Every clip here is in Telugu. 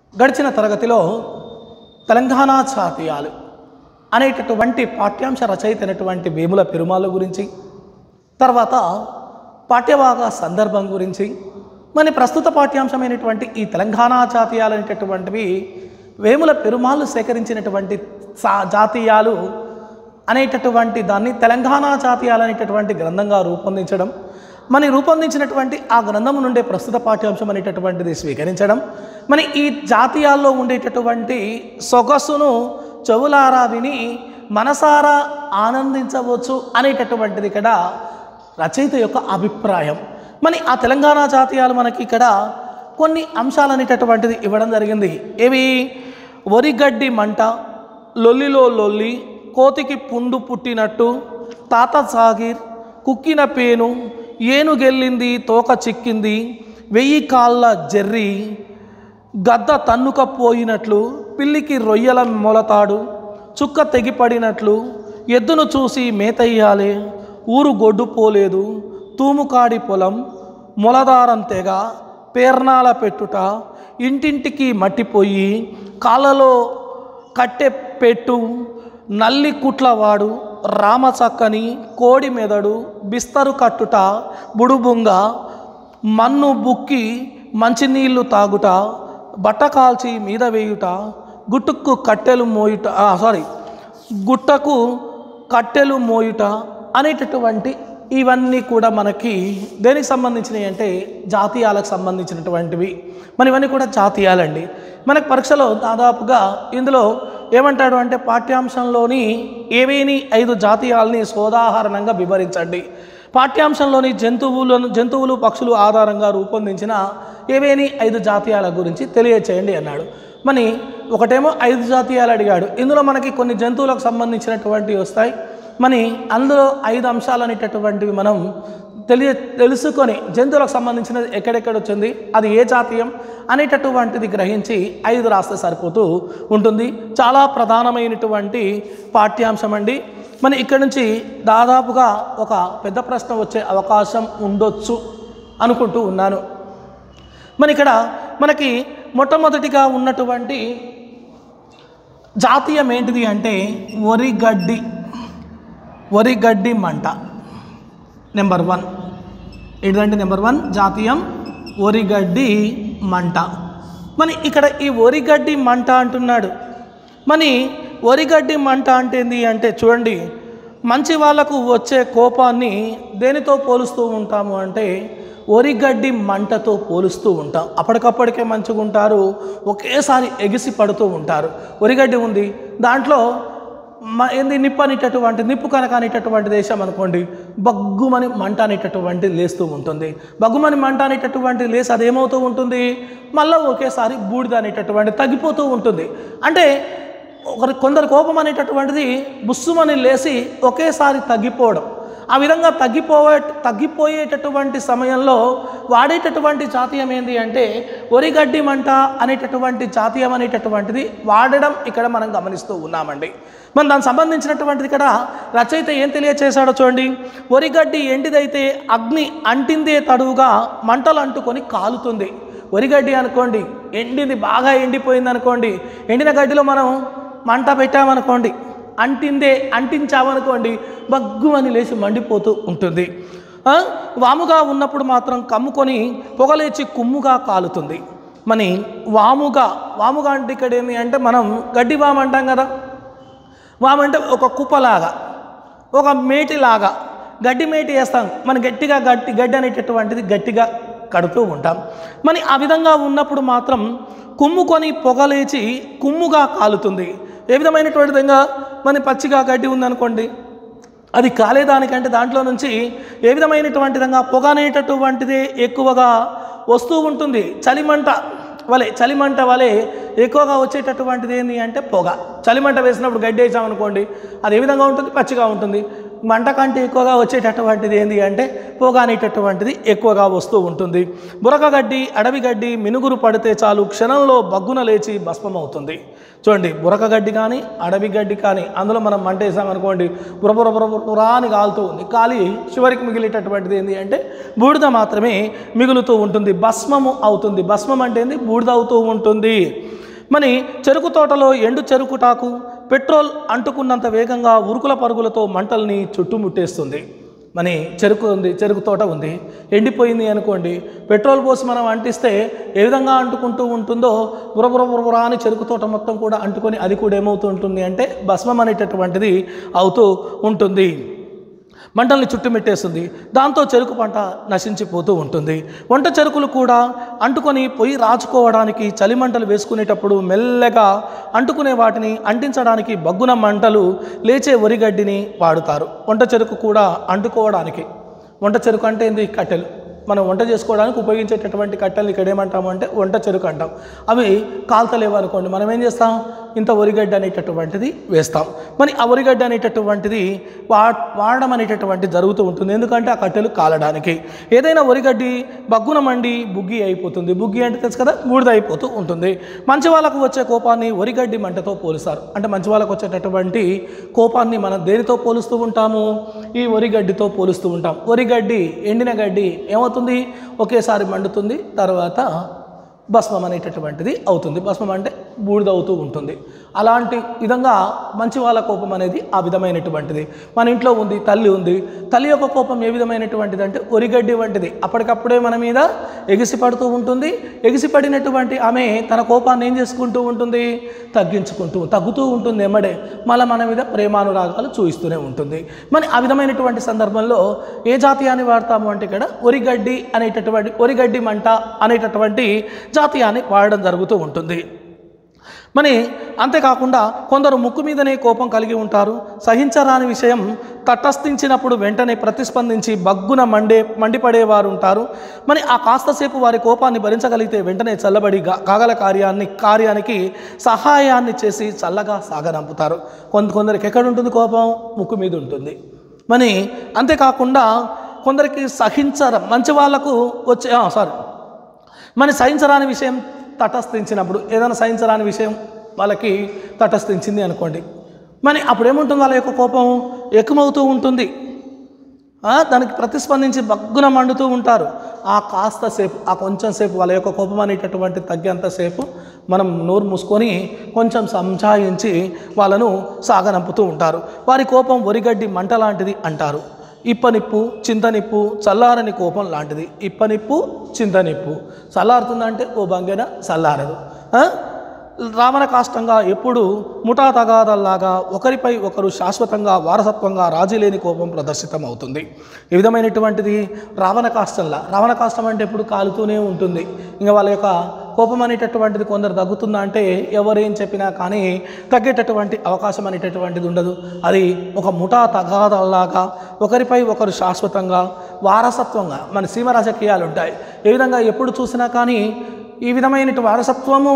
గడిచిన తరగతిలో తెలంగాణ జాతీయాలు అనేటటువంటి పాఠ్యాంశ రచయిత అయినటువంటి వేముల పెరుమాళ్ళ గురించి తర్వాత పాఠ్యభాగ సందర్భం గురించి మరి ప్రస్తుత పాఠ్యాంశమైనటువంటి ఈ తెలంగాణ జాతీయాలు అనేటటువంటివి వేముల పెరుమాళ్ళు సేకరించినటువంటి సా- జాతీయాలు అనేటటువంటి దాన్ని తెలంగాణ జాతీయాలు అనేటటువంటి గ్రంథంగా రూపొందించడం మరి రూపొందించినటువంటి ఆ గ్రంథం నుండే ప్రస్తుత పాఠ్యాంశం అనేటటువంటిది స్వీకరించడం మరి ఈ జాతీయాల్లో ఉండేటటువంటి సొగసును చెవులారా విని మనసారా ఆనందించవచ్చు అనేటటువంటిది ఇక్కడ రచయిత యొక్క అభిప్రాయం మరి ఆ తెలంగాణ జాతీయాలు మనకి ఇక్కడ కొన్ని అంశాలు అనేటటువంటిది ఇవ్వడం జరిగింది ఏవి వరిగడ్డి మంట లొల్లిలో లొల్లి కోతికి పుండు పుట్టినట్టు తాత సాగిర్ కుక్కిన పేను ఏనుగెళ్ళింది తోక చిక్కింది వెయ్యి కాళ్ళ జెర్రీ గద్ద తన్నుకపోయినట్లు పిల్లికి రొయ్యల మొలతాడు చుక్క తెగిపడినట్లు ఎద్దును చూసి మేతయ్యాలే ఊరు గొడ్డు పోలేదు తూముకాడి పొలం మొలదారం తెగ పేర్నాల పెట్టుట ఇంటింటికి మట్టిపోయి కాళ్ళలో కట్టె పెట్టు నల్లి కుట్లవాడు రామచక్కని కోడి మెదడు బిస్తరు కట్టుట బుడుబుంగ మన్ను బుక్కి మంచినీళ్లు తాగుట బట్ట కాల్చి మీద వేయుట గుట్టుకు కట్టెలు మోయుట సారీ గుట్టకు కట్టెలు మోయుట అనేటటువంటి ఇవన్నీ కూడా మనకి దేనికి సంబంధించినవి అంటే జాతీయాలకు సంబంధించినటువంటివి మరి ఇవన్నీ కూడా జాతీయాలండి మనకి పరీక్షలో దాదాపుగా ఇందులో ఏమంటాడు అంటే పాఠ్యాంశంలోని ఏవేని ఐదు జాతీయాలని సోదాహరణంగా వివరించండి పాఠ్యాంశంలోని జంతువులను జంతువులు పక్షులు ఆధారంగా రూపొందించిన ఏవేని ఐదు జాతీయాల గురించి తెలియచేయండి అన్నాడు మరి ఒకటేమో ఐదు జాతీయాలు అడిగాడు ఇందులో మనకి కొన్ని జంతువులకు సంబంధించినటువంటివి వస్తాయి మరి అందులో ఐదు అంశాలు అనేటటువంటివి మనం తెలియ తెలుసుకొని జంతువులకు సంబంధించినది ఎక్కడెక్కడ వచ్చింది అది ఏ జాతీయం అనేటటువంటిది గ్రహించి ఐదు రాస్తే సరిపోతూ ఉంటుంది చాలా ప్రధానమైనటువంటి పాఠ్యాంశం అండి మరి ఇక్కడ నుంచి దాదాపుగా ఒక పెద్ద ప్రశ్న వచ్చే అవకాశం ఉండొచ్చు అనుకుంటూ ఉన్నాను మరి ఇక్కడ మనకి మొట్టమొదటిగా ఉన్నటువంటి జాతీయం ఏంటిది అంటే వరిగడ్డి వరిగడ్డి మంట నెంబర్ వన్ ఏంటిదంటే నెంబర్ వన్ జాతీయం వరిగడ్డి మంట మరి ఇక్కడ ఈ వరిగడ్డి మంట అంటున్నాడు మరి వరిగడ్డి మంట అంటే ఏంది అంటే చూడండి మంచి వాళ్ళకు వచ్చే కోపాన్ని దేనితో పోలుస్తూ ఉంటాము అంటే వరిగడ్డి మంటతో పోలుస్తూ ఉంటాం అప్పటికప్పటికే మంచిగా ఉంటారు ఒకేసారి ఎగిసి పడుతూ ఉంటారు వరిగడ్డి ఉంది దాంట్లో మ ఏంది నిప్పు అనేటటువంటి నిప్పు కనుక అనేటటువంటి దేశం అనుకోండి బగ్గుమని మంట అనేటటువంటి లేస్తూ ఉంటుంది బగ్గుమని మంట అనేటటువంటి లేసి అదేమవుతూ ఉంటుంది మళ్ళీ ఒకేసారి బూడిద అనేటటువంటి తగ్గిపోతూ ఉంటుంది అంటే ఒకరి కొందరు కోపం అనేటటువంటిది బుస్సుమని లేసి ఒకేసారి తగ్గిపోవడం ఆ విధంగా తగ్గిపోయే తగ్గిపోయేటటువంటి సమయంలో వాడేటటువంటి జాతీయం ఏంటి అంటే ఒరిగడ్డి మంట అనేటటువంటి జాతీయం అనేటటువంటిది వాడడం ఇక్కడ మనం గమనిస్తూ ఉన్నామండి మనం దానికి సంబంధించినటువంటిది ఇక్కడ రచయిత ఏం తెలియచేశాడో చూడండి ఒరిగడ్డి ఎండిదైతే అగ్ని అంటిందే తడువుగా మంటలు అంటుకొని కాలుతుంది వరిగడ్డి అనుకోండి ఎండింది బాగా ఎండిపోయింది అనుకోండి ఎండిన గడ్డిలో మనం మంట పెట్టామనుకోండి అంటిందే అంటించామనుకోండి బగ్గుమని లేచి మండిపోతూ ఉంటుంది ఆ, వాముగా ఉన్నప్పుడు మాత్రం కమ్ముకొని పొగలేచి కుమ్ముగా కాలుతుంది మరి వాముగా వాముగా అంటే ఇక్కడ ఏంటి అంటే మనం గడ్డి వాము అంటాం కదా వాము అంటే ఒక కుప్పలాగా ఒక మేటిలాగా గడ్డి మేటి వేస్తాం మనం గట్టిగా గట్టి గడ్డి అనేటటువంటిది గట్టిగా కడుతూ ఉంటాం మరి ఆ విధంగా ఉన్నప్పుడు మాత్రం కుమ్ముకొని పొగలేచి కుమ్ముగా కాలుతుంది ఏ విధమైనటువంటి విధంగా మన పచ్చిగా గడ్డి ఉందనుకోండి అది కాలేదానికంటే దాంట్లో నుంచి ఏ విధమైనటువంటి విధంగా పొగ అనేటటువంటిది ఎక్కువగా వస్తూ ఉంటుంది చలిమంట వలె చలిమంట వలె ఎక్కువగా వచ్చేటటువంటిది ఏంటి అంటే పొగ చలిమంట వేసినప్పుడు గడ్డి వేసామనుకోండి అది ఏ విధంగా ఉంటుంది పచ్చిగా ఉంటుంది మంట కంటే ఎక్కువగా వచ్చేటటువంటిది ఏంటి అంటే పొగ అనేటటువంటిది ఎక్కువగా వస్తూ ఉంటుంది బురక గడ్డి అడవి గడ్డి మినుగురు పడితే చాలు క్షణంలో బగ్గున లేచి భస్మమవుతుంది చూడండి బురక గడ్డి కానీ అడవి గడ్డి కానీ అందులో మనం మంట వేసామనుకోండి బుర బుర బుర బుర బురా అని కాలుతూ ఉంది కాలి చివరికి మిగిలేటటువంటిది ఏంటి అంటే బూడిద మాత్రమే మిగులుతూ ఉంటుంది భస్మము అవుతుంది భస్మం అంటే ఏంది బూడిద అవుతూ ఉంటుంది మరి చెరుకు తోటలో ఎండు చెరుకుటాకు పెట్రోల్ అంటుకున్నంత వేగంగా ఉరుకుల పరుగులతో మంటల్ని చుట్టుముట్టేస్తుంది మరి చెరుకు ఉంది చెరుకు తోట ఉంది ఎండిపోయింది అనుకోండి పెట్రోల్ పోసి మనం అంటిస్తే ఏ విధంగా అంటుకుంటూ ఉంటుందో బురబుర బురబుర అని చెరుకు తోట మొత్తం కూడా అంటుకొని అది కూడా ఏమవుతూ ఉంటుంది అంటే భస్మం అనేటటువంటిది అవుతూ ఉంటుంది మంటల్ని చుట్టుమిట్టేస్తుంది దాంతో చెరుకు పంట నశించిపోతూ ఉంటుంది వంట చెరుకులు కూడా అంటుకొని పొయ్యి రాచుకోవడానికి చలి మంటలు వేసుకునేటప్పుడు మెల్లగా అంటుకునే వాటిని అంటించడానికి బగ్గున మంటలు లేచే వరిగడ్డిని వాడుతారు వంట చెరుకు కూడా అంటుకోవడానికి వంట చెరుకు అంటే ఏంది కట్టెలు మనం వంట చేసుకోవడానికి ఉపయోగించేటటువంటి కట్టెలు ఇక్కడ ఏమంటాము అంటే వంట చెరుకు అంటాం అవి కాల్తలేవు అనుకోండి మనం ఏం చేస్తాం ఇంత ఒరిగడ్డ అనేటటువంటిది వేస్తాం మరి ఆ ఒరిగడ్డ అనేటటువంటిది వా వాడడం అనేటటువంటిది జరుగుతూ ఉంటుంది ఎందుకంటే ఆ కట్టెలు కాలడానికి ఏదైనా ఒరిగడ్డి బగ్గున మండి బుగ్గి అయిపోతుంది బుగ్గి అంటే తెలుసు కదా బూడిద అయిపోతూ ఉంటుంది మంచి వాళ్ళకు వచ్చే కోపాన్ని ఒరిగడ్డి మంటతో పోలుస్తారు అంటే మంచి వాళ్ళకు వచ్చేటటువంటి కోపాన్ని మనం దేనితో పోలుస్తూ ఉంటాము ఈ ఒరిగడ్డితో పోలుస్తూ ఉంటాం ఒరిగడ్డి ఎండిన గడ్డి ఏమవుతుంది ఒకేసారి మండుతుంది తర్వాత భస్మం అనేటటువంటిది అవుతుంది భస్మం అంటే బూడిద అవుతూ ఉంటుంది అలాంటి విధంగా మంచి వాళ్ళ కోపం అనేది ఆ విధమైనటువంటిది మన ఇంట్లో ఉంది తల్లి ఉంది తల్లి యొక్క కోపం ఏ విధమైనటువంటిది అంటే ఒరిగడ్డి వంటిది అప్పటికప్పుడే మన మీద ఎగిసిపడుతూ ఉంటుంది ఎగిసిపడినటువంటి ఆమె తన కోపాన్ని ఏం చేసుకుంటూ ఉంటుంది తగ్గించుకుంటూ తగ్గుతూ ఉంటుంది ఎమ్మడే మళ్ళీ మన మీద ప్రేమానురాగాలు చూపిస్తూనే ఉంటుంది మరి ఆ విధమైనటువంటి సందర్భంలో ఏ జాతీయాన్ని వాడతాము అంటే ఇక్కడ ఒరిగడ్డి అనేటటువంటి ఒరిగడ్డి మంట అనేటటువంటి జాతీయాన్ని వాడడం జరుగుతూ ఉంటుంది మరి అంతేకాకుండా కొందరు ముక్కు మీదనే కోపం కలిగి ఉంటారు సహించరాని విషయం తటస్థించినప్పుడు వెంటనే ప్రతిస్పందించి బగ్గున మండే మండిపడేవారు ఉంటారు మరి ఆ కాస్తసేపు వారి కోపాన్ని భరించగలిగితే వెంటనే చల్లబడి గా- కాగల కార్యాన్ని కార్యానికి సహాయాన్ని చేసి చల్లగా సాగనంపుతారు కొంత కొందరికి ఎక్కడ ఉంటుంది కోపం ముక్కు మీద ఉంటుంది మరి అంతేకాకుండా కొందరికి సహించర మంచి వాళ్ళకు వచ్చే సారీ మన సహించరాని విషయం తటస్థించినప్పుడు ఏదైనా సహించరాని విషయం వాళ్ళకి తటస్థించింది అనుకోండి మరి అప్పుడు ఏముంటుంది వాళ్ళ యొక్క కోపం ఎక్కువవుతూ ఉంటుంది ఆ, దానికి ప్రతిస్పందించి బగ్గున మండుతూ ఉంటారు ఆ కాస్త సేపు ఆ కొంచెం సేపు వాళ్ళ యొక్క కోపం అనేటటువంటి తగ్గేంతసేపు మనం నోరు మూసుకొని కొంచెం సంచాయించి వాళ్ళను సాగనంపుతూ ఉంటారు వారి కోపం ఒరిగడ్డి మంట లాంటిది అంటారు ఇప్పనిప్పు చింతనిప్పు చల్లారని కోపం లాంటిది ఇప్పనిప్పు చింతనిప్పు చల్లారుతుందంటే ఓ బంగెన చల్లారదు ఆ? రావణ కాష్టంగా ఎప్పుడు ముఠా తగాదల్లాగా ఒకరిపై ఒకరు శాశ్వతంగా వారసత్వంగా రాజీ లేని కోపం ప్రదర్శితం అవుతుంది ఈ విధమైనటువంటిది రావణ కాష్టంలా రావణ కాష్టం అంటే ఎప్పుడు కాలుతూనే ఉంటుంది ఇంకా వాళ్ళ యొక్క కోపం అనేటటువంటిది కొందరు తగ్గుతుందా అంటే ఎవరేం చెప్పినా కానీ తగ్గేటటువంటి అవకాశం అనేటటువంటిది ఉండదు అది ఒక ముఠా తగాదల్లాగా ఒకరిపై ఒకరు శాశ్వతంగా వారసత్వంగా మన సీమ రాజకీయాలు ఉంటాయి ఏ విధంగా ఎప్పుడు చూసినా కానీ ఈ విధమైన వారసత్వము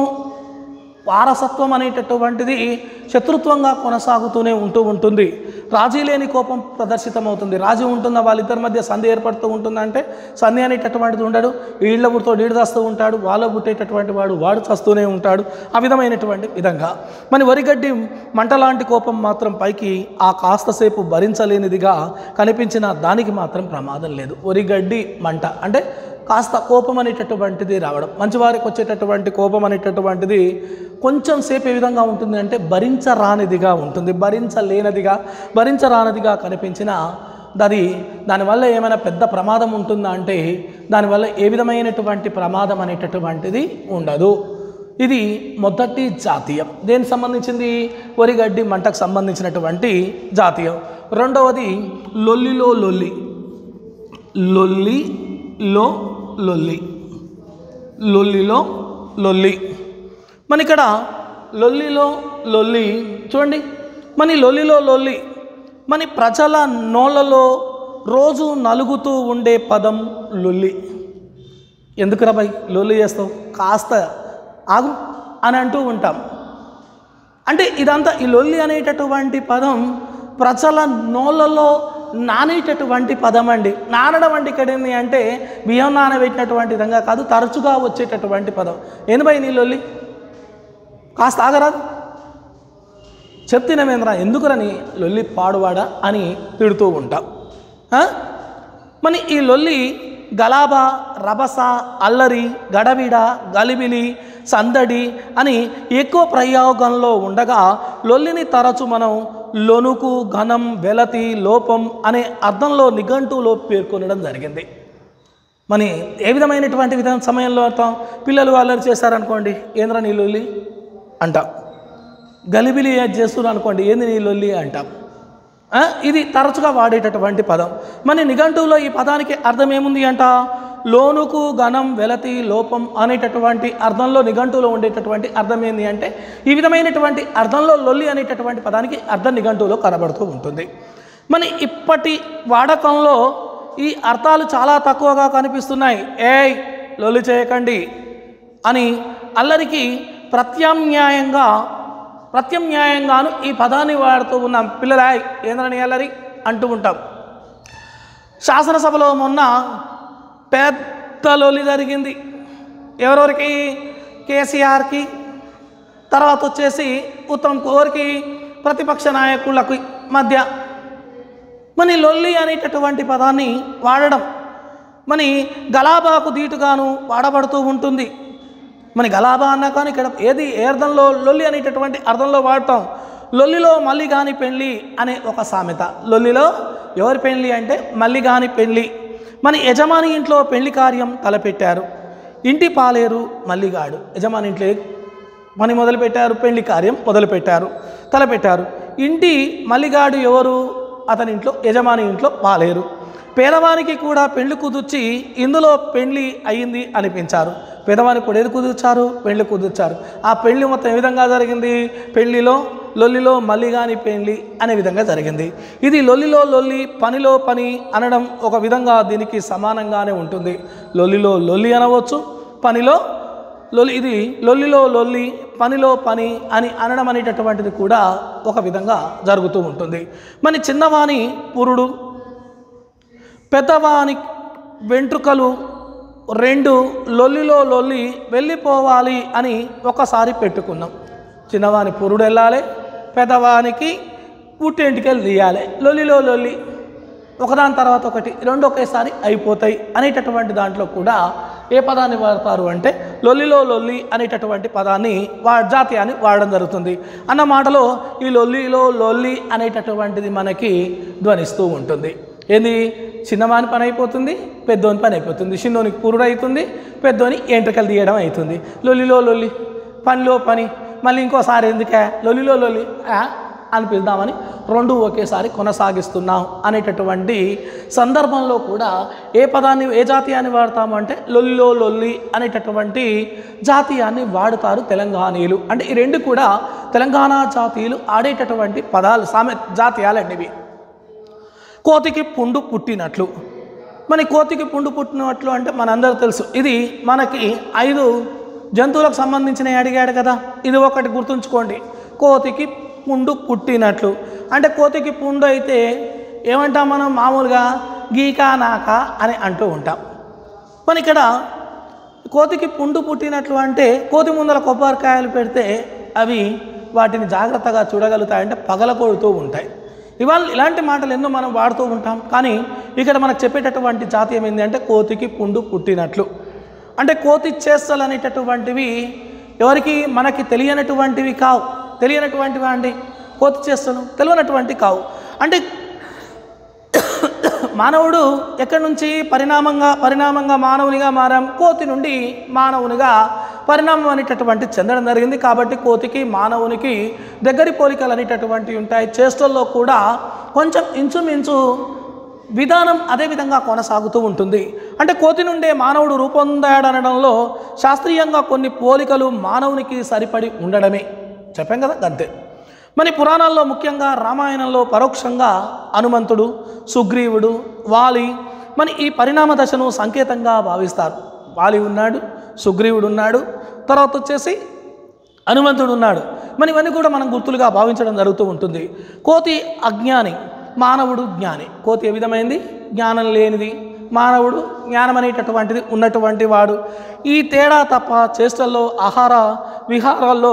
వారసత్వం అనేటటువంటిది శత్రుత్వంగా కొనసాగుతూనే ఉంటూ ఉంటుంది రాజీ లేని కోపం ప్రదర్శితమవుతుంది రాజీ ఉంటుందా వాళ్ళిద్దరి మధ్య సంధి ఏర్పడుతూ ఉంటుందంటే సంధి అనేటటువంటిది ఉండడు వీళ్ళ పుడితో నీడు చస్తూ ఉంటాడు వాళ్ళ పుట్టేటటువంటి వాడు వాడు చస్తూనే ఉంటాడు ఆ విధమైనటువంటి విధంగా మరి వరిగడ్డి మంట లాంటి కోపం మాత్రం పైకి ఆ కాస్తసేపు భరించలేనిదిగా కనిపించిన దానికి మాత్రం ప్రమాదం లేదు వరిగడ్డి మంట అంటే కాస్త కోపం అనేటటువంటిది రావడం మంచివారికి వచ్చేటటువంటి కోపం అనేటటువంటిది కొంచెం సేపు ఏ విధంగా ఉంటుంది అంటే భరించరానిదిగా ఉంటుంది భరించలేనిదిగా భరించరానిదిగా కనిపించిన అది దానివల్ల ఏమైనా పెద్ద ప్రమాదం ఉంటుందా అంటే దానివల్ల ఏ విధమైనటువంటి ప్రమాదం అనేటటువంటిది ఉండదు ఇది మొదటి జాతీయం దేనికి సంబంధించింది వరిగడ్డి మంటకు సంబంధించినటువంటి జాతీయం రెండవది లొల్లిలో లొల్లి లొల్లిలో లొల్లి లొల్లిలో లొల్లి మన ఇక్కడ లొల్లిలో లొల్లి చూడండి మన ఈ లొల్లిలో లొల్లి మన ప్రజల నోళ్ళలో రోజు నలుగుతూ ఉండే పదం లొల్లి ఎందుకురా భయ్ లొల్లి చేస్తావు కాస్త ఆగు అని అంటూ ఉంటాం అంటే ఇదంతా ఈ లొల్లి అనేటటువంటి పదం ప్రజల నోళ్ళలో నానేటటువంటి పదం అండి నానడం అంటే ఇక్కడ ఏంది అంటే బియ్యం నానబెట్టినటువంటి విధంగా కాదు తరచుగా వచ్చేటటువంటి పదం ఏంది భయ్ నీ లొల్లి కాస్త ఆగరాదు చెప్తినమేంద్ర ఎందుకురని లొల్లి పాడువాడా అని తిడుతూ ఉంటాం ఆ? మరి ఈ లొల్లి గలాబా రభస అల్లరి గడబిడ గలిబిలి సందడి అని ఎక్కువ ప్రయోగంలో ఉండగా లొల్లిని తరచు మనం లొనుకు ఘనం వెలతి లోపం అనే అర్థంలో నిఘంటువులో పేర్కొనడం జరిగింది మరి ఏ విధమైనటువంటి విధం సమయంలో అర్థం పిల్లలు అల్లరి చేశారనుకోండి ఏంద్ర నీ లొల్లి అంటాం గలిబిలి చేస్తున్నారు అనుకోండి ఏంది నీ లొల్లి అంటాం ఆ, ఇది తరచుగా వాడేటటువంటి పదం మరి నిఘంటువులో ఈ పదానికి అర్థం ఏముంది అంట లోనుకు ఘనం వెలతి లోపం అనేటటువంటి అర్థంలో నిఘంటువులో ఉండేటటువంటి అర్థం ఏంది అంటే ఈ విధమైనటువంటి అర్థంలో లొల్లి అనేటటువంటి పదానికి అర్థం నిఘంటువులో కనబడుతూ ఉంటుంది మరి ఇప్పటి వాడకంలో ఈ అర్థాలు చాలా తక్కువగా కనిపిస్తున్నాయి ఏయ్ లొల్లి చేయకండి అని అల్లరికి ప్రత్యామ్నాయంగా ప్రత్యామ్నాయంగాను ఈ పదాన్ని వాడుతూ ఉన్నాం పిల్లలాయ్ ఏంద్రని అల్లరి అంటూ ఉంటాం శాసనసభలో మొన్న పెద్ద లొలి జరిగింది ఎవరెవరికి కేసీఆర్కి తర్వాత వచ్చేసి ఉత్తమ్ కుమార్కి ప్రతిపక్ష నాయకులకు మధ్య మరి లొల్లి అనేటటువంటి పదాన్ని వాడడం మరి గలాబాకు దీటుగాను వాడబడుతూ ఉంటుంది మరి గలాబా అన్నా కానీ ఇక్కడ ఏది ఏ అర్థంలో లొల్లి అనేటటువంటి అర్థంలో వాడతాం లొల్లిలో మళ్ళీ కాని పెళ్ళి అనే ఒక సామెత లొల్లిలో ఎవరి పెళ్ళి అంటే మళ్ళీ కాని పెళ్ళి మన యజమాని ఇంట్లో పెళ్లి కార్యం తలపెట్టారు ఇంటి పాలేరు మల్లిగాడు యజమాని ఇంట్లో పని మొదలుపెట్టారు పెళ్లి కార్యం మొదలుపెట్టారు తలపెట్టారు ఇంటి మల్లిగాడు ఎవరు అతని ఇంట్లో యజమాని ఇంట్లో పాలేరు పేదవానికి కూడా పెళ్లి కుదుర్చి ఇందులో పెళ్లి అయ్యింది అనిపించారు పేదవానికి కూడా ఏది కుదుర్చారు పెళ్లి కుదుర్చారు ఆ పెళ్లి మొత్తం ఏ విధంగా జరిగింది పెళ్లిలో లొల్లిలో మళ్ళీ కాని పెళ్లి అనే విధంగా జరిగింది ఇది లొల్లిలో లొల్లి పనిలో పని అనడం ఒక విధంగా దీనికి సమానంగానే ఉంటుంది లొల్లిలో లొల్లి అనవచ్చు పనిలో లొల్లి ఇది లొల్లిలో లొల్లి పనిలో పని అని అనడం అనేటటువంటిది కూడా ఒక విధంగా జరుగుతూ ఉంటుంది మరి చిన్నవాని పురుడు పెద్దవాని వెంట్రుకలు రెండు లొల్లిలో లొల్లి వెళ్ళిపోవాలి అని ఒకసారి పెట్టుకున్నాం చిన్నవాని పురుడు వెళ్ళాలి పెద్దవానికి పుట్టెంటికెళ్ళి తీయాలి లొల్లిలో లొల్లి ఒకదాని తర్వాత ఒకటి రెండు ఒకేసారి అయిపోతాయి అనేటటువంటి దాంట్లో కూడా ఏ పదాన్ని వాడతారు అంటే లొల్లిలో లొల్లి అనేటటువంటి పదాన్ని వా జాతీయాన్ని వాడడం జరుగుతుంది అన్న మాటలో ఈ లొల్లిలో లొల్లి అనేటటువంటిది మనకి ధ్వనిస్తూ ఉంటుంది ఏంది చిన్నవాని పని అయిపోతుంది పెద్దోని పని అయిపోతుంది చిన్నోనికి పురుడు అవుతుంది పెద్దోని ఎంట్రకలు తీయడం అవుతుంది లొల్లిలో లొల్లి పనిలో పని మళ్ళీ ఇంకోసారి ఎందుకే లొల్లిలో లొల్లి ఆ? అనిపిద్దామని రెండు ఒకేసారి కొనసాగిస్తున్నాం అనేటటువంటి సందర్భంలో కూడా ఏ పదాన్ని ఏ జాతీయాన్ని వాడతాము అంటే లొల్లిలో లొల్లి అనేటటువంటి జాతీయాన్ని వాడుతారు తెలంగాణీయులు అంటే ఈ రెండు కూడా తెలంగాణ జాతీయులు ఆడేటటువంటి పదాలు సామె జాతీయాలండి ఇవి కోతికి పుండు పుట్టినట్లు మన కోతికి పుండు పుట్టినట్లు అంటే మనందరూ తెలుసు ఇది మనకి ఐదు జంతువులకు సంబంధించిన అడిగాడు కదా ఇది ఒకటి గుర్తుంచుకోండి కోతికి పుండు పుట్టినట్లు అంటే కోతికి పుండు అయితే ఏమంటాం మనం మామూలుగా గీకా నాక అని అంటూ ఉంటాం మన ఇక్కడ కోతికి పుండు పుట్టినట్లు అంటే కోతి ముందర కొబ్బరికాయలు పెడితే అవి వాటిని జాగ్రత్తగా చూడగలుగుతాయంటే పగలకొడుతూ ఉంటాయి ఇవాళ ఇలాంటి మాటలు ఎన్నో మనం వాడుతూ ఉంటాం కానీ ఇక్కడ మనకు చెప్పేటటువంటి జాతీయం ఏంటి అంటే కోతికి పుండు పుట్టినట్లు అంటే కోతి చేష్టలు అనేటటువంటివి ఎవరికి మనకి తెలియనటువంటివి కావు తెలియనటువంటివి అండి కోతి చేష్టలు తెలియనటువంటి కావు అంటే మానవుడు ఎక్కడి నుంచి పరిణామంగా పరిణామంగా మానవునిగా మారాం కోతి నుండి మానవునిగా పరిణామం అనేటటువంటి చెందడం జరిగింది కాబట్టి కోతికి మానవునికి దగ్గరి పోలికలు అనేటటువంటివి ఉంటాయి చేష్టల్లో కూడా కొంచెం ఇంచుమించు విధానం అదే విధంగా కొనసాగుతూ ఉంటుంది అంటే కోతి నుండే మానవుడు రూపొందాడనడంలో శాస్త్రీయంగా కొన్ని పోలికలు మానవునికి సరిపడి ఉండడమే చెప్పాం కదా అంతే మరి పురాణాల్లో ముఖ్యంగా రామాయణంలో పరోక్షంగా హనుమంతుడు సుగ్రీవుడు వాలి మరి ఈ పరిణామ దశను సంకేతంగా భావిస్తారు వాలి ఉన్నాడు సుగ్రీవుడు ఉన్నాడు తర్వాత వచ్చేసి హనుమంతుడు ఉన్నాడు మరి ఇవన్నీ కూడా మనం గుర్తులుగా భావించడం జరుగుతూ ఉంటుంది కోతి అజ్ఞాని మానవుడు జ్ఞాని కోతి ఏ విధమైంది జ్ఞానం లేనిది మానవుడు జ్ఞానం అనేటటువంటిది ఉన్నటువంటి వాడు ఈ తేడా తప్ప చేష్టల్లో ఆహార విహారాల్లో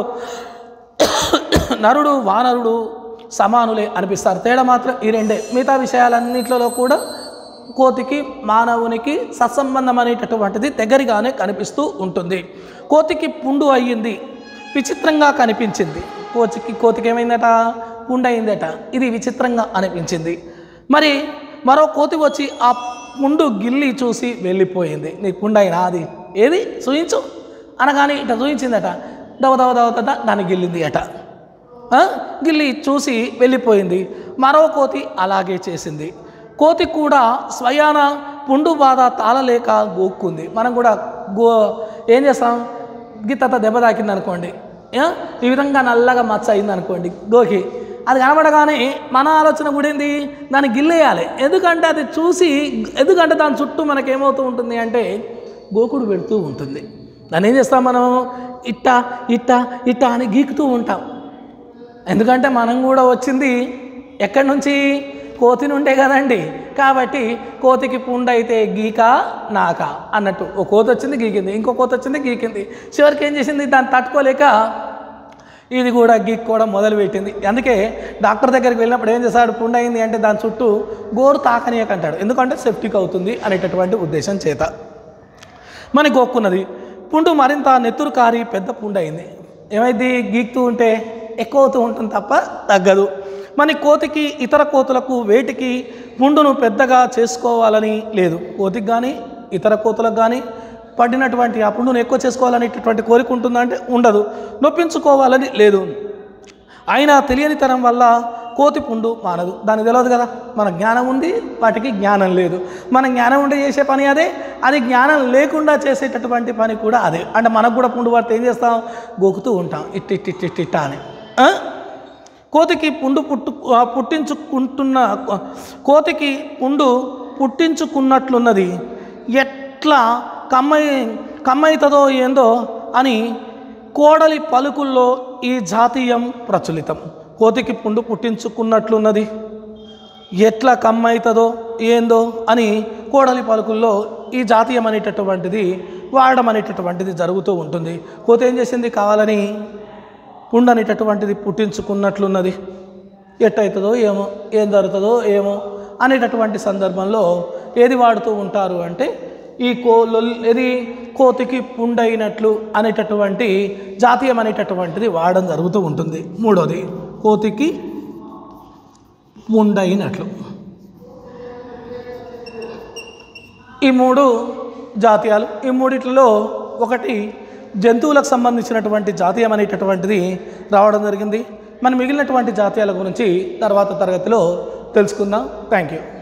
నరుడు వానరుడు సమానులే అనిపిస్తారు తేడా మాత్రం ఈ రెండే మిగతా విషయాలన్నింటిలో కూడా కోతికి మానవునికి సత్సంబంధం అనేటటువంటిది దగ్గరగానే కనిపిస్తూ ఉంటుంది కోతికి పుండు అయ్యింది విచిత్రంగా కనిపించింది కోతికి కోతికి ఏమైందట పుండు అయిందట ఇది విచిత్రంగా అనిపించింది మరి మరో కోతి వచ్చి ఆ పుండు గిల్లి చూసి వెళ్ళిపోయింది నీ పుండు అయినా అది ఏది చూయించు అనగానే ఇట చూయించిందట దవ దవ దవ దవ దాన్ని గిల్లింది అట ఆ? గిల్లి చూసి వెళ్ళిపోయింది మరో కోతి అలాగే చేసింది కోతి కూడా స్వయాన పుండు బాధ తాళలేక గోక్కుంది మనం కూడా గో ఏం చేస్తాం గిత్తత దెబ్బ తాకింది అనుకోండి ఆ? ఈ విధంగా నల్లగా మచ్చ అయింది అనుకోండి గోకి అది కనబడగానే మన ఆలోచన కూడా ఏంది దాన్ని గిల్లేయాలి ఎందుకంటే అది చూసి ఎందుకంటే దాని చుట్టూ మనకేమవుతూ ఉంటుంది అంటే గోకుడు పెడుతూ ఉంటుంది దాన్ని ఏం చేస్తాం మనం ఇట్ట ఇట్ట ఇట్ట అని గీకుతూ ఉంటాం ఎందుకంటే మనం కూడా వచ్చింది ఎక్కడి నుంచి కోతి నుండే కదండి కాబట్టి కోతికి పుండు అయితే గీక నాక అన్నట్టు ఓ కోతి వచ్చింది గీకింది ఇంకో కోతి వచ్చింది గీకింది చివరికి ఏం చేసింది దాన్ని తట్టుకోలేక ఇది కూడా గీక్కోవడం మొదలుపెట్టింది అందుకే డాక్టర్ దగ్గరికి వెళ్ళినప్పుడు ఏం చేస్తాడు పుండు అయింది అంటే దాని చుట్టూ గోరు తాకనీయకంటాడు ఎందుకంటే సెప్టిక్ అవుతుంది అనేటటువంటి ఉద్దేశం చేత మన గోక్కున్నది పుండు మరింత నెత్తురు కారి పెద్ద పుండు అయింది ఏమైంది గీక్తూ ఉంటే ఎక్కువ అవుతూ ఉంటుంది తప్ప తగ్గదు మన కోతికి ఇతర కోతులకు వేటికి పుండును పెద్దగా చేసుకోవాలని లేదు కోతికి కానీ ఇతర కోతులకు కానీ పడినటువంటి ఆ పుండును ఎక్కువ చేసుకోవాలనేటటువంటి కోరిక ఉంటుందంటే ఉండదు నొప్పించుకోవాలని లేదు అయినా తెలియనితనం వల్ల కోతి పుండు మానదు దానికి తెలియదు కదా మన జ్ఞానం ఉంది వాటికి జ్ఞానం లేదు మన జ్ఞానం ఉంటే చేసే పని అదే అది జ్ఞానం లేకుండా చేసేటటువంటి పని కూడా అదే అంటే మనకు కూడా పుండు పడితే ఏం చేస్తాం గోకుతూ ఉంటాం ఇట్ ఇట్ ఇట్ ఇట్ ఇట్ట అని ఆ? కోతికి పుండు పుట్టు ఆ, పుట్టించుకుంటున్న కోతికి పుండు పుట్టించుకున్నట్లున్నది ఎట్లా కమ్మై కమ్మవుతుందో ఏందో అని కోడలి పలుకుల్లో ఈ జాతీయం ప్రచులితం కోతికి పుండు పుట్టించుకున్నట్లున్నది ఎట్లా కమ్మవుతుందో ఏందో అని కోడలి పలుకుల్లో ఈ జాతీయం అనేటటువంటిది వాడడం అనేటటువంటిది జరుగుతూ ఉంటుంది కోతి ఏం చేసింది కావాలని పుండు అనేటటువంటిది పుట్టించుకున్నట్లున్నది ఎట్టయితుందో ఏమో ఏం జరుగుతుందో ఏమో అనేటటువంటి సందర్భంలో ఏది వాడుతూ ఉంటారు అంటే ఈ కో లొల్- ఏది కోతికి పుండైనట్లు అనేటటువంటి జాతీయం అనేటటువంటిది వాడడం జరుగుతూ ఉంటుంది మూడోది కోతికి పుండైనట్లు ఈ మూడు జాతీయాలు ఈ మూడిట్లో ఒకటి జంతువులకు సంబంధించినటువంటి జాతీయం అనేటటువంటిది రావడం జరిగింది మనం మిగిలినటువంటి జాతీయాల గురించి తర్వాత తరగతిలో తెలుసుకుందాం థ్యాంక్ యూ